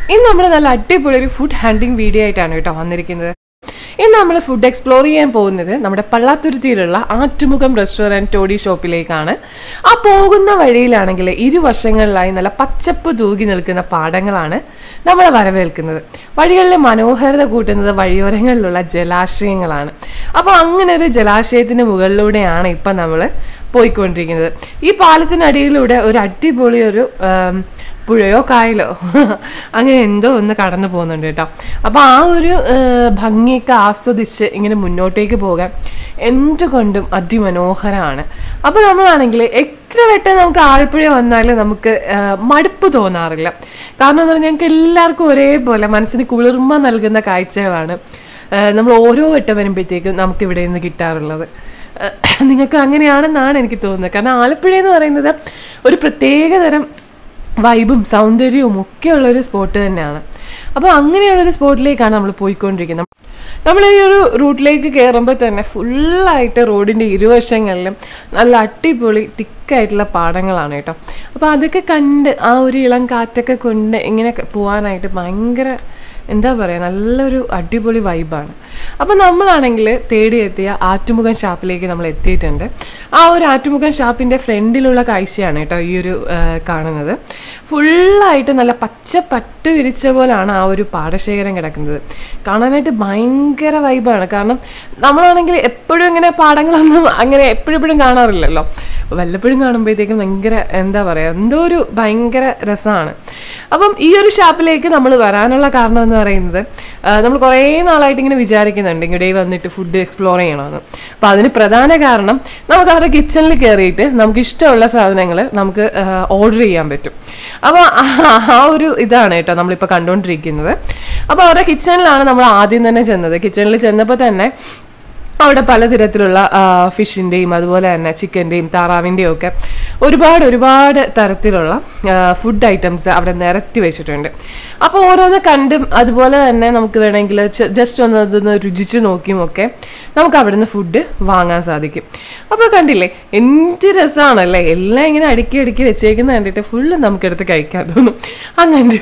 ഇന്ന് നമ്മൾ നല്ല അടിപൊളി ഒരു ഫുഡ് ഹാൻഡിങ് വീഡിയോ ആയിട്ടാണ് കേട്ടോ വന്നിരിക്കുന്നത് ഇന്ന് നമ്മൾ ഫുഡ് എക്സ്പ്ലോർ ചെയ്യാൻ പോകുന്നത് നമ്മുടെ പള്ളാത്തുരുത്തിയിലുള്ള ആറ്റുമുഖം റെസ്റ്റോറൻറ്റ് ടോഡി ഷോപ്പിലേക്കാണ് ആ പോകുന്ന വഴിയിലാണെങ്കിൽ ഇരുവശങ്ങളിലായി നല്ല പച്ചപ്പ് തൂകി നിൽക്കുന്ന പാടങ്ങളാണ് നമ്മളെ വരവേൽക്കുന്നത് വഴികളിലെ മനോഹാരിത കൂട്ടുന്നത് വഴിയോരങ്ങളിലുള്ള ജലാശയങ്ങളാണ് അപ്പോൾ അങ്ങനെ ഒരു ജലാശയത്തിന് മുകളിലൂടെയാണ് ഇപ്പം നമ്മൾ പോയിക്കൊണ്ടിരിക്കുന്നത് ഈ പാലത്തിനടിയിലൂടെ ഒരു അടിപൊളി ഒരു ആം, പുഴയോ കായലോ അങ്ങനെ എന്തോ ഒന്ന് കടന്നു പോകുന്നുണ്ട് കേട്ടോ അപ്പോൾ ആ ഒരു ആ, ഭംഗിയൊക്കെ ആസ്വദിച്ച് ഇങ്ങനെ മുന്നോട്ടേക്ക് പോകാൻ എന്തുകൊണ്ടും അതിമനോഹരമാണ് അപ്പോൾ നമ്മളാണെങ്കിൽ എത്ര വട്ടം നമുക്ക് ആലപ്പുഴ വന്നാലും നമുക്ക് ആ, മടുപ്പ് തോന്നാറില്ല കാരണം എന്ന് പറഞ്ഞാൽ ഞങ്ങൾക്ക് എല്ലാവർക്കും ഒരേപോലെ മനസ്സിന് കുളിർമ നൽകുന്ന കാഴ്ചകളാണ് ആ, നമ്മൾ ഓരോ വട്ടം വരുമ്പോഴത്തേക്കും നമുക്ക് ഇവിടെ നിന്ന് കിട്ടാറുള്ളത് ഏഹ് നിങ്ങൾക്ക് അങ്ങനെയാണെന്നാണ് എനിക്ക് തോന്നുന്നത് കാരണം ആലപ്പുഴ എന്ന് പറയുന്നത് ഒരു പ്രത്യേകതരം വൈബും സൗന്ദര്യവും ഒക്കെ ഉള്ളൊരു സ്പോട്ട് തന്നെയാണ് അപ്പോൾ അങ്ങനെയുള്ളൊരു സ്പോട്ടിലേക്കാണ് നമ്മൾ പോയിക്കൊണ്ടിരിക്കുന്നത് നമ്മൾ ഈ ഒരു റൂട്ടിലേക്ക് കയറുമ്പോൾ തന്നെ ഫുള്ളായിട്ട് റോഡിൻ്റെ ഇരുവശങ്ങളിലും നല്ല അടിപൊളി തിക്കായിട്ടുള്ള പാടങ്ങളാണ് കേട്ടോ അപ്പോൾ അതൊക്കെ കണ്ട് ആ ഒരു ഇളം കാറ്റൊക്കെ കൊണ്ട് ഇങ്ങനെ പോകാനായിട്ട് ഭയങ്കര എന്താ പറയുക നല്ലൊരു അടിപൊളി വൈബാണ് അപ്പോൾ നമ്മളാണെങ്കിൽ തേടിയെത്തിയ ആറ്റുമുഖം ഷാപ്പിലേക്ക് നമ്മൾ എത്തിയിട്ടുണ്ട് ആ ഒരു ആറ്റുമുഖം ഷാപ്പിൻ്റെ ഫ്രണ്ടിലുള്ള കാഴ്ചയാണ് കേട്ടോ ഈ ഒരു ആ, കാണുന്നത് ഫുള്ളായിട്ട് നല്ല പച്ച പട്ട് വിരിച്ച പോലാണ് ആ ഒരു പാടശേഖരം കിടക്കുന്നത് കാണാനായിട്ട് ഭയങ്കര വൈബാണ് കാരണം നമ്മളാണെങ്കിൽ എപ്പോഴും ഇങ്ങനെ പാടങ്ങളൊന്നും അങ്ങനെ എപ്പോഴെപ്പോഴും കാണാറില്ലല്ലോ വല്ലപ്പോഴും കാണുമ്പോഴത്തേക്കും ഭയങ്കര എന്താ പറയുക എന്തോ ഒരു ഭയങ്കര രസമാണ് അപ്പം ഈ ഒരു ഷാപ്പിലേക്ക് നമ്മൾ വരാനുള്ള കാരണം എന്ന് പറയുന്നത് നമ്മൾ കുറേ നാളായിട്ട് ഇങ്ങനെ വിചാരിക്കുന്നുണ്ട് ഇങ്ങോട്ടേ വന്നിട്ട് ഫുഡ് എക്സ്പ്ലോർ ചെയ്യണമെന്ന് അപ്പം അതിന് പ്രധാന കാരണം നമുക്ക് അവരുടെ കിച്ചണിൽ കയറിയിട്ട് നമുക്ക് ഇഷ്ടമുള്ള സാധനങ്ങൾ നമുക്ക് ഓർഡർ ചെയ്യാൻ പറ്റും അപ്പോൾ ആ ഒരു ഇതാണ് കേട്ടോ നമ്മളിപ്പോൾ കണ്ടുകൊണ്ടിരിക്കുന്നത് അപ്പോൾ അവരുടെ കിച്ചണിലാണ് നമ്മൾ ആദ്യം തന്നെ ചെന്നത് കിച്ചണിൽ ചെന്നപ്പോൾ തന്നെ അവിടെ പലതരത്തിലുള്ള ഫിഷിൻ്റെയും അതുപോലെ തന്നെ ചിക്കൻ്റെയും താറാവിൻ്റെയും ഒക്കെ ഒരുപാട് ഒരുപാട് തരത്തിലുള്ള ഫുഡ് ഐറ്റംസ് അവിടെ നിരത്തി വെച്ചിട്ടുണ്ട് അപ്പോൾ ഓരോന്ന് കണ്ടും അതുപോലെ തന്നെ നമുക്ക് വേണമെങ്കിൽ ജസ്റ്റ് ഒന്ന് അതൊന്ന് രുചിച്ച് നോക്കിയും ഒക്കെ നമുക്ക് അവിടെ നിന്ന് ഫുഡ് വാങ്ങാൻ സാധിക്കും അപ്പോൾ കണ്ടില്ലേ എന്ത് രസമാണല്ലേ എല്ലാം ഇങ്ങനെ അടുക്കി അടുക്കി വെച്ചേക്കുന്ന കണ്ടിട്ട് ഫുള്ള് നമുക്കെടുത്ത് കഴിക്കാൻ തോന്നും അങ്ങനെ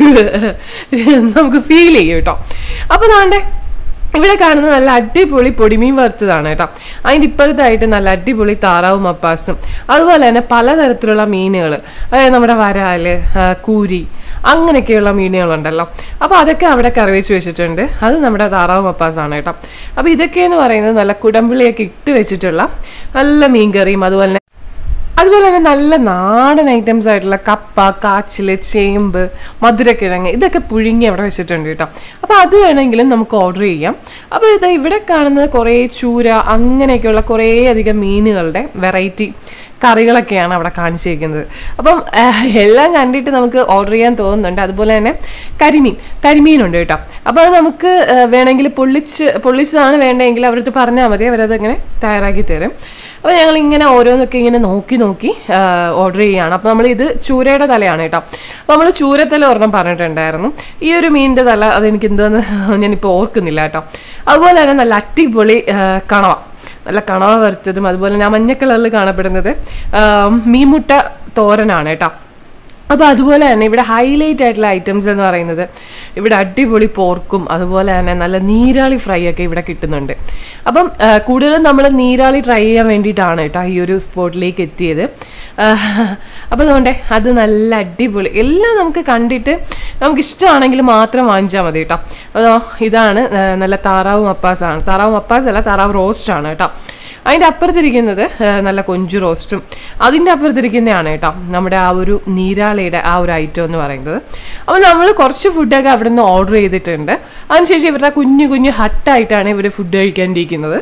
ഒരു നമുക്ക് ഫീൽ ചെയ്യും കേട്ടോ അപ്പോൾ നാണ്ടേ ഇവിടെ കാണുന്നത് നല്ല അടിപൊളി പൊടിമീൻ വറുത്തതാണ് കേട്ടോ അതിൻ്റെ ഇപ്പുറത്തായിട്ട് നല്ല അടിപൊളി താറാവും മപ്പാസും അതുപോലെ തന്നെ പലതരത്തിലുള്ള മീനുകൾ അതായത് നമ്മുടെ വരാല് ആ, കൂരി അങ്ങനെയൊക്കെയുള്ള മീനുകളുണ്ടല്ലോ അപ്പോൾ അതൊക്കെ അവിടെ കറി വെച്ച് വെച്ചിട്ടുണ്ട് അത് നമ്മുടെ താറാവ് മപ്പാസാണ് കേട്ടോ അപ്പോൾ ഇതൊക്കെയെന്ന് പറയുന്നത് നല്ല കുടംപുളിയൊക്കെ ഇട്ട് വെച്ചിട്ടുള്ള നല്ല മീൻകറിയും അതുപോലെ തന്നെ അതുപോലെ തന്നെ നല്ല നാടൻ ഐറ്റംസ് ആയിട്ടുള്ള കപ്പ കാച്ചില് ചേമ്പ് മധുരക്കിഴങ്ങ് ഇതൊക്കെ പുഴുങ്ങി അവിടെ വെച്ചിട്ടുണ്ട് കേട്ടോ അപ്പോൾ അത് വേണമെങ്കിലും നമുക്ക് ഓർഡർ ചെയ്യാം അപ്പോൾ ഇത് ഇവിടെ കാണുന്നത് കുറേ ചൂര അങ്ങനെയൊക്കെയുള്ള കുറേ അധികം മീനുകളുടെ വെറൈറ്റി കറികളൊക്കെയാണ് അവിടെ കാണിച്ചിരിക്കുന്നത് അപ്പം ആഹ്, എല്ലാം കണ്ടിട്ട് നമുക്ക് ഓർഡർ ചെയ്യാൻ തോന്നുന്നുണ്ട് അതുപോലെ തന്നെ കരിമീൻ കരിമീനുണ്ട് കേട്ടോ അപ്പോൾ അത് നമുക്ക് ആഹ്, വേണമെങ്കിൽ പൊള്ളിച്ച് പൊള്ളിച്ചതാണ് വേണ്ടതെങ്കിൽ അവരടുത്ത് പറഞ്ഞാൽ മതി അവരത് ഇങ്ങനെ തയ്യാറാക്കി തരും അപ്പോൾ ഞങ്ങൾ ഇങ്ങനെ ഓരോന്നൊക്കെ ഇങ്ങനെ നോക്കി നോക്കി ഓർഡർ ചെയ്യുകയാണ് അപ്പോൾ നമ്മൾ ഇത് ചൂരയുടെ തലയാണ് കേട്ടോ അപ്പോൾ നമ്മൾ ചൂരത്തല ഒരെണ്ണം പറഞ്ഞിട്ടുണ്ടായിരുന്നു ഈ ഒരു മീനിൻ്റെ തല അതെനിക്ക് എന്തോന്ന് ഞാനിപ്പോൾ ഓർക്കുന്നില്ല കേട്ടോ അതുപോലെ തന്നെ നല്ല അടിപൊളി ആഹ്, കണവ നല്ല കണവ വറുത്തതും അതുപോലെ തന്നെ ആ മഞ്ഞ കളറിൽ കാണപ്പെടുന്നത് ആം, മീൻമുട്ട തോരനാണ് കേട്ടോ അപ്പോൾ അതുപോലെ തന്നെ ഇവിടെ ഹൈലൈറ്റ് ആയിട്ടുള്ള ഐറ്റംസ് എന്ന് പറയുന്നത് ഇവിടെ അടിപൊളി പോർക്കും അതുപോലെ തന്നെ നല്ല നീരാളി ഫ്രൈ ഒക്കെ ഇവിടെ കിട്ടുന്നുണ്ട് അപ്പം ആ, കൂടുതലും നമ്മൾ നീരാളി ട്രൈ ചെയ്യാൻ വേണ്ടിയിട്ടാണ് കേട്ടോ ഈ ഒരു സ്പോട്ടിലേക്ക് എത്തിയത് ആ, അപ്പോൾ അതുകൊണ്ട് അത് നല്ല അടിപൊളി എല്ലാം നമുക്ക് കണ്ടിട്ട് നമുക്ക് ഇഷ്ടമാണെങ്കിൽ മാത്രം വാങ്ങിച്ചാൽ മതി കേട്ടോ അതോ ഇതാണ് ആ, നല്ല താറാവ് മപ്പാസാണ് താറാവ് മപ്പാസ് അല്ല താറാവ് റോസ്റ്റ് ആണ് കേട്ടോ അതിൻ്റെ അപ്പുറത്തിരിക്കുന്നത് ആ, നല്ല കൊഞ്ചു റോസ്റ്റും അതിൻ്റെ അപ്പുറത്തിരിക്കുന്നതാണ് കേട്ടോ നമ്മുടെ ആ ഒരു നീരാളിയുടെ ആ ഒരു ഐറ്റം എന്ന് പറയുന്നത് അപ്പോൾ നമ്മൾ കുറച്ച് ഫുഡൊക്കെ അവിടെ നിന്ന് ഓർഡർ ചെയ്തിട്ടുണ്ട് അതിനുശേഷം ഇവരുടെ കുഞ്ഞു കുഞ്ഞു ഹട്ടായിട്ടാണ് ഇവർ ഫുഡ് കഴിക്കാണ്ടിരിക്കുന്നത്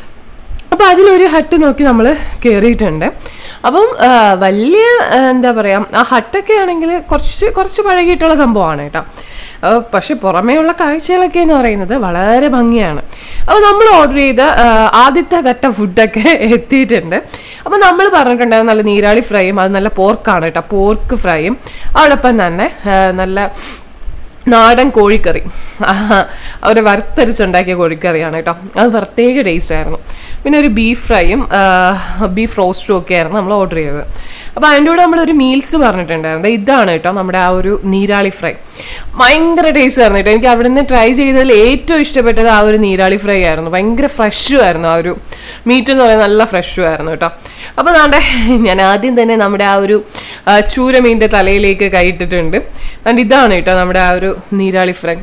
അപ്പോൾ അതിലൊരു ഹട്ട് നോക്കി നമ്മൾ കയറിയിട്ടുണ്ട് അപ്പം ആ, വലിയ ആ, എന്താ പറയുക ആ ഹട്ടൊക്കെ ആണെങ്കിൽ കുറച്ച് കുറച്ച് പഴകിയിട്ടുള്ള സംഭവമാണ് കേട്ടോ ആ, പക്ഷെ പുറമേയുള്ള കാഴ്ചകളൊക്കെ എന്ന് പറയുന്നത് വളരെ ഭംഗിയാണ് അപ്പോൾ നമ്മൾ ഓർഡർ ചെയ്ത ആ, ആദ്യത്തെ ഘട്ട ഫുഡൊക്കെ എത്തിയിട്ടുണ്ട് അപ്പോൾ നമ്മൾ പറഞ്ഞിട്ടുണ്ടായിരുന്നു നല്ല നീരാളി ഫ്രൈയും അത് നല്ല പോർക്കാണ് കേട്ടോ പോർക്ക് ഫ്രൈയും അതോടൊപ്പം തന്നെ ആ, നല്ല നാടൻ കോഴിക്കറി അവർ വറുത്തരിച്ചുണ്ടാക്കിയ കോഴിക്കറിയാണ് കേട്ടോ അത് പ്രത്യേക ടേസ്റ്റ് ആയിരുന്നു പിന്നെ ഒരു ബീഫ് ഫ്രൈയും ബീഫ് റോസ്റ്റും ഒക്കെ ആയിരുന്നു നമ്മൾ ഓർഡർ ചെയ്തത് അപ്പോൾ അതിൻ്റെ കൂടെ നമ്മളൊരു മീൽസ് പറഞ്ഞിട്ടുണ്ടായിരുന്നു ഇതാണ് കേട്ടോ നമ്മുടെ ആ ഒരു നീരാളി ഫ്രൈ ഭയങ്കര ടേസ്റ്റ് ആയിരുന്നു കേട്ടോ എനിക്ക് അവിടെ നിന്ന് ട്രൈ ചെയ്തതിൽ ഏറ്റവും ഇഷ്ടപ്പെട്ടത് ആ ഒരു നീരാളി ഫ്രൈ ആയിരുന്നു ഭയങ്കര ഫ്രഷും ആയിരുന്നു ആ ഒരു മീറ്റ് എന്ന് പറയുന്നത് നല്ല ഫ്രഷും ആയിരുന്നു കേട്ടോ അപ്പോൾ നാണ്ടെ ഞാൻ ആദ്യം തന്നെ നമ്മുടെ ആ ഒരു ആ, ചൂരമീൻ്റെ തലയിലേക്ക് കൈയിട്ടിട്ടുണ്ട് അതുകൊണ്ട് ഇതാണ് കേട്ടോ നമ്മുടെ ആ ഒരു നീരാളി ഫ്രൈ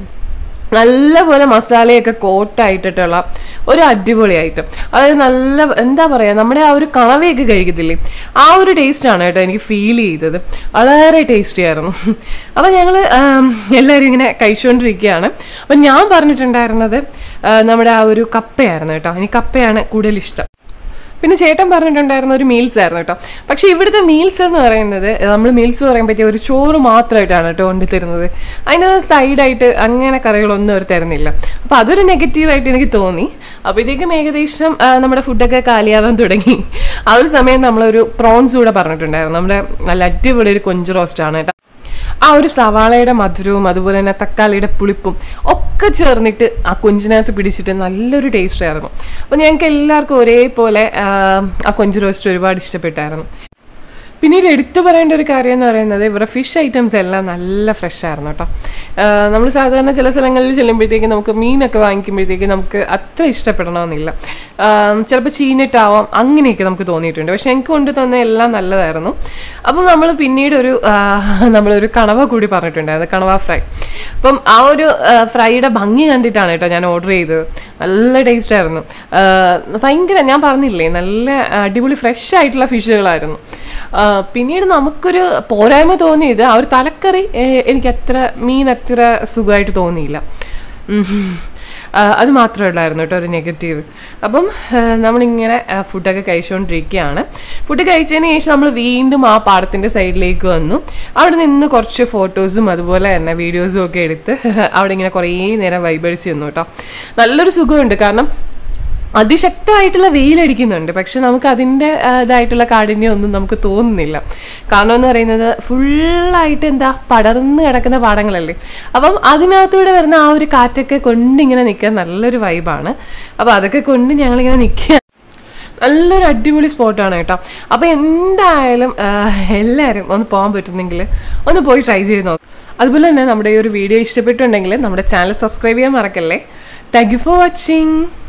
നല്ലപോലെ മസാലയൊക്കെ കോട്ടായിട്ടിട്ടുള്ള ഒരു അടിപൊളി ഐറ്റം അതായത് നല്ല എന്താ പറയുക നമ്മുടെ ആ ഒരു കണവയൊക്കെ കഴിക്കത്തില്ലേ ആ ഒരു ടേസ്റ്റാണ് കേട്ടോ എനിക്ക് ഫീൽ ചെയ്തത് വളരെ ടേസ്റ്റി ആയിരുന്നു അപ്പം ഞങ്ങൾ എല്ലാവരും ഇങ്ങനെ കഴിച്ചുകൊണ്ടിരിക്കുകയാണ് അപ്പം ഞാൻ പറഞ്ഞിട്ടുണ്ടായിരുന്നത് ആ, നമ്മുടെ ആ ഒരു കപ്പയായിരുന്നു കേട്ടോ എനിക്ക് കപ്പയാണ് കൂടുതൽ ഇഷ്ടം പിന്നെ ചേട്ടൻ പറഞ്ഞിട്ടുണ്ടായിരുന്ന ഒരു മീൽസ് ആയിരുന്നു കേട്ടോ പക്ഷെ ഇവിടുത്തെ മീൽസ് എന്ന് പറയുന്നത് നമ്മൾ മീൽസ് പറയുമ്പോഴത്തേ ഒരു ചോറ് മാത്രമായിട്ടാണ് കേട്ടോ കൊണ്ടു തരുന്നത് അതിന് സൈഡായിട്ട് അങ്ങനെ കറികളൊന്നും അവർ തരുന്നില്ല അപ്പോൾ അതൊരു നെഗറ്റീവായിട്ട് എനിക്ക് തോന്നി അപ്പോഴത്തേക്കും ഏകദേശം ആ, നമ്മുടെ ഫുഡൊക്കെ കാലിയാവാൻ തുടങ്ങി ആ ഒരു സമയം നമ്മളൊരു പ്രോൺസ് കൂടെ പറഞ്ഞിട്ടുണ്ടായിരുന്നു നമ്മുടെ നല്ല അടിപൊളി ഒരു കൊഞ്ച് റോസ്റ്റാണ് കേട്ടോ ആ ഒരു സവാളയുടെ മധുരവും അതുപോലെ തന്നെ തക്കാളിയുടെ പുളിപ്പും ഒക്കെ ചേർന്നിട്ട് ആ കൊഞ്ചിനകത്ത് പിടിച്ചിട്ട് നല്ലൊരു ടേസ്റ്റ് ആയിരുന്നു അപ്പോൾ ഞങ്ങൾക്ക് എല്ലാവർക്കും ഒരേപോലെ ആ, ആ കൊഞ്ച് റോസ്റ്റ് ഒരുപാട് ഇഷ്ടപ്പെട്ടായിരുന്നു പിന്നീട് എടുത്തു പറയേണ്ട ഒരു കാര്യം എന്ന് പറയുന്നത് ഇവരുടെ ഫിഷ് ഐറ്റംസ് എല്ലാം നല്ല ഫ്രഷ് ആയിരുന്നു കേട്ടോ നമ്മൾ സാധാരണ ചില സ്ഥലങ്ങളിൽ ചെല്ലുമ്പോഴത്തേക്കും നമുക്ക് മീനൊക്കെ വാങ്ങിക്കുമ്പോഴത്തേക്കും നമുക്ക് അത്ര ഇഷ്ടപ്പെടണമെന്നില്ല ചിലപ്പോൾ ചീനിട്ടാവാം അങ്ങനെയൊക്കെ നമുക്ക് തോന്നിയിട്ടുണ്ട് പക്ഷെ എനിക്ക് കൊണ്ട് തന്നെ എല്ലാം നല്ലതായിരുന്നു അപ്പം നമ്മൾ പിന്നീട് ഒരു ആ, നമ്മളൊരു കണവ കൂടി പറഞ്ഞിട്ടുണ്ടായിരുന്നു കണവ ഫ്രൈ അപ്പം ആ ഒരു ആ, ഫ്രൈയുടെ ഭംഗി കണ്ടിട്ടാണ് കേട്ടോ ഞാൻ ഓർഡർ ചെയ്തത് നല്ല ടേസ്റ്റ് ആയിരുന്നു ആ, ഭയങ്കര ഞാൻ പറഞ്ഞില്ലേ നല്ല അടിപൊളി ഫ്രഷ് ആയിട്ടുള്ള ഫിഷുകളായിരുന്നു ആ, പിന്നീട് നമുക്കൊരു പോരായ്മ തോന്നിയത് ആ ഒരു തലക്കറി ഏ, എനിക്ക് അത്ര മീൻ അത്ര സുഖമായിട്ട് തോന്നിയില്ല ഉം. ആ, അത് മാത്രമേ ഉള്ളായിരുന്നു കേട്ടോ ഒരു നെഗറ്റീവ് അപ്പം ആ, നമ്മളിങ്ങനെ ആ, ഫുഡൊക്കെ കഴിച്ചുകൊണ്ടിരിക്കുകയാണ് ഫുഡ് കഴിച്ചതിന് ശേഷം നമ്മൾ വീണ്ടും ആ പാടത്തിൻ്റെ സൈഡിലേക്ക് വന്നു അവിടെ നിന്ന് കുറച്ച് ഫോട്ടോസും അതുപോലെ തന്നെ വീഡിയോസും ഒക്കെ എടുത്ത് അവിടെ ഇങ്ങനെ കുറേ നേരം വൈബടിച്ച് നിന്നു കേട്ടോ നല്ലൊരു സുഖമുണ്ട് കാരണം അതിശക്തമായിട്ടുള്ള വെയിലടിക്കുന്നുണ്ട് പക്ഷെ നമുക്ക് അതിൻ്റെ ആ, ഇതായിട്ടുള്ള കാഠിന്യം ഒന്നും നമുക്ക് തോന്നുന്നില്ല കാരണം എന്ന് പറയുന്നത് ഫുള്ളായിട്ട് എന്താ പടർന്ന് കിടക്കുന്ന പാടങ്ങളല്ലേ അപ്പം അതിനകത്തൂടെ വരുന്ന ആ ഒരു കാറ്റൊക്കെ കൊണ്ടിങ്ങനെ നിൽക്കാൻ നല്ലൊരു വൈബാണ് അപ്പോൾ അതൊക്കെ കൊണ്ട് ഞങ്ങളിങ്ങനെ നിൽക്കുക നല്ലൊരു അടിപൊളി സ്പോട്ടാണ് കേട്ടോ അപ്പോൾ എന്തായാലും ആ, എല്ലാവരും ഒന്ന് പോകാൻ പറ്റുന്നെങ്കിൽ ഒന്ന് പോയി ട്രൈ ചെയ്ത് നോക്കാം അതുപോലെ തന്നെ നമ്മുടെ ഈ ഒരു വീഡിയോ ഇഷ്ടപ്പെട്ടുണ്ടെങ്കിൽ നമ്മുടെ ചാനൽ സബ്സ്ക്രൈബ് ചെയ്യാൻ മറക്കല്ലേ താങ്ക് യു ഫോർ വാച്ചിങ്